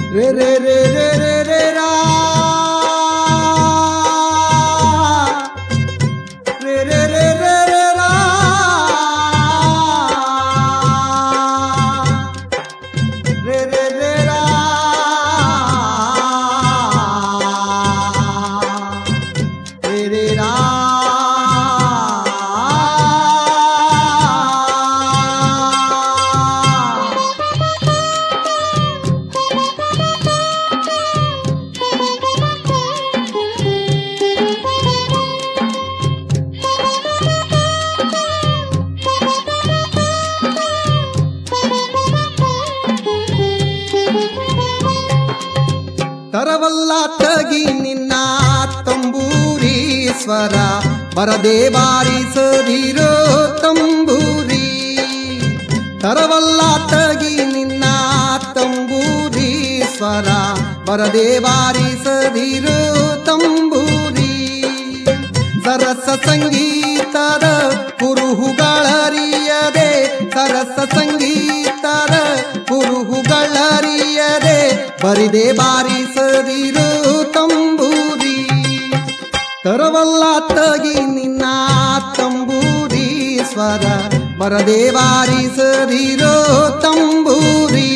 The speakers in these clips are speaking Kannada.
ರೇ ರೇ ರೇ ರೇ ರೇ ರೇ ರಾ ರೇ ರೇ ರೇ ರೇ ರೇ ರಾ ರೇ ರೇ ರೇ ರಾ ರೇ ರೇ ರಾ ತರವಲ್ಲ ತಗಿ ನಿನ್ನ ತಂಬೂರಿ ಸ್ವರ ಬರದೆ ಬಾರಿಸದಿರೋ ತಂಬೂರಿ ತರವಲ್ಲ ತಗಿ ನಿನ್ನ ತಂಬೂರಿ ಸ್ವರ ಬರದೆ ಬಾರಿಸದಿರೋ ತಂಬೂರಿ ಸರಸ ಸಂಗೀತರ ಕುರುಹುಗಳರಿಯದೆ ಸರಸ ಸಂಗೀತರ ಕುರುಹುಗಳರಿಯದೆ ಬರಿದೆ ಬಾರಿಸದಿರು ತಂಬೂರಿ ತರವಲ್ಲ ತಗಿ ನಿನ್ನ ತಂಬೂರಿ ಸ್ವರ ಬರದೆ ಬಾರಿಸದಿರೋ ತಂಬೂರಿ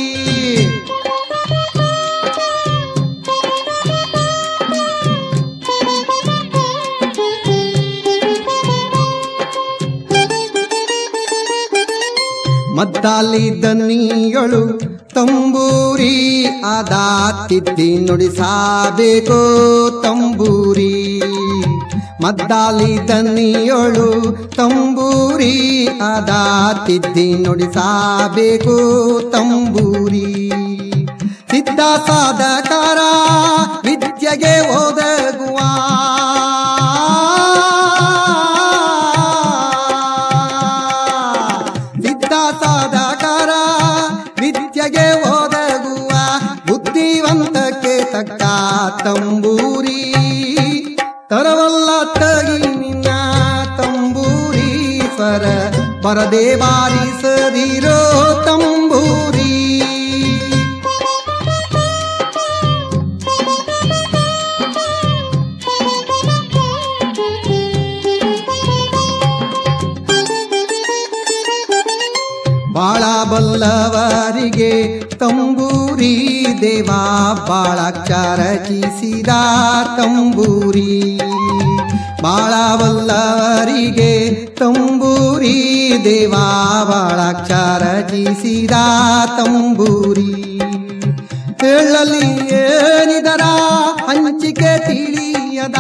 ಮದ್ದಾಲಿ ದನಿಯಳು ತಂಬೂರಿ ಆದ ತಿದ್ದಿ ನುಡಿಸಬೇಕು ತಂಬೂರಿ ಮದ್ದಾಲಿ ದನಿಯಳು ತಂಬೂರಿ ಆದ ತಿದ್ದಿ ನುಡಿಸಬೇಕು ತಂಬೂರಿ ಸಿದ್ಧ ಸಾಧಕಾರ ವಿದ್ಯೆಗೆ ಒದಗುವ ಸಿದ್ಧ ಸಾಧಕಾರ ವಿದ್ಯೆಗೆ ಒದಗುವ ಬುದ್ಧಿವಂತಕ್ಕೆ ತಕ್ಕ ತಂಬೂರಿ ತರವಲ್ಲ ತಗಿ ನಿನ್ನ ತಂಬೂರಿ ಸ್ವರ ಬರದೆ ಬಾರಿಸದಿರೋ ತಂಬೂರಿ ಬಾಳ ಬಲ್ಲವರಿಗೆ ತಂಬೂರಿ ದೇವ ಬಾಳಾಕ್ಷರ ರಚಿಸಿದ ತಂಬೂರಿ ಬಾಳ ಬಲ್ಲವರಿಗೆ ತಂಬೂರಿ ದೇವ ಬಾಳಾಕ್ಷರ ರಚಿಸಿದ ತಂಬೂರಿ ಹೇಳಲಿ ಏನಿದರ ಹಂಚಿಕೆ ತಿಳಿಯದ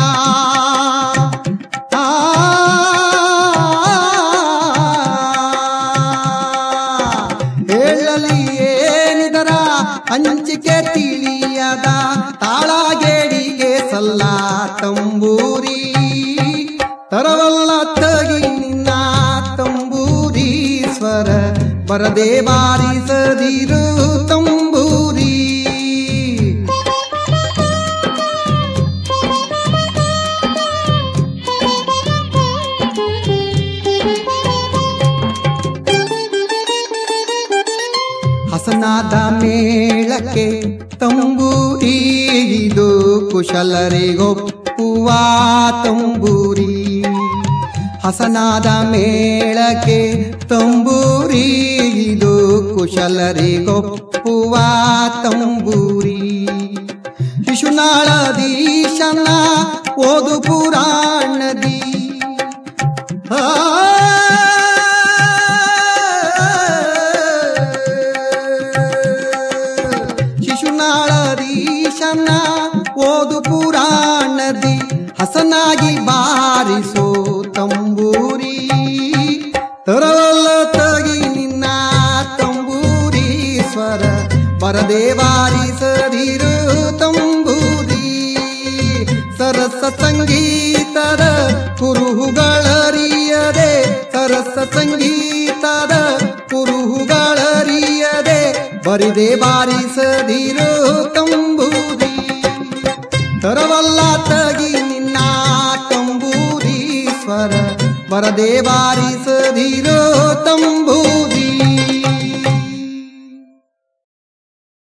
ಹೇಳಲಿ ಏನಿದರ ಹಂಚಿಕೆ ತಿಳಿಯದ ತಾಳಗೇಡಿಗೆ ಸಲ್ಲ ತಂಬೂರಿ ತರವಲ್ಲ ತಗಿ ನಿನ್ನ ತಂಬೂರಿ ಸ್ವರ ಬರದೆ ಬಾರಿಸದಿರು ತಂಬೂರಿ ಹಸನಾದ ಮೇಳಕ್ಕೆ ತಂಬೂರಿ ಇದು ಕುಶಲರಿಗೊಪ್ಪುವ ತಂಬೂರಿ ಹಸನಾದ ಮೇಳಕ್ಕೆ ತಂಬೂರಿ ಇದು ಕುಶಲರಿಗೊಪ್ಪುವ ತಂಬೂರಿ ಶಿಶುನಾಳದೀಶನ ಓದು ಪುರಾಣದಿ ಶಿಶುನಾಳದೀಶನ ಓದು ಪುರಾಣದಿ ಹಸನಾಗಿ ಬಾರಿಸೋ ತಂಬೂರಿ ತರವಲ್ಲ ತಗಿ ನಿನ್ನ ತಂಬೂರಿ ಸ್ವರ ಬರದೆ ಬಾರಿಸದಿರು ತಂಬೂರಿ ಸರಸ ಸಂಗೀತದ ಕುರುಹುಗಳರಿಯದೆ ಸರಸ ಸಂಗೀತದ ಕುರುಹುಗಳರಿಯದೆ ಬರಿದೆ ಬಾರಿಸದಿರು ತಂಬೂರಿ ತರವಲ್ಲ ತಗಿ ನಿನ್ನ ತಂಬೂರಿ ಸ್ವರ ಬರದೆ ಬಾರಿಸದಿರೋ ತಮ್ಮ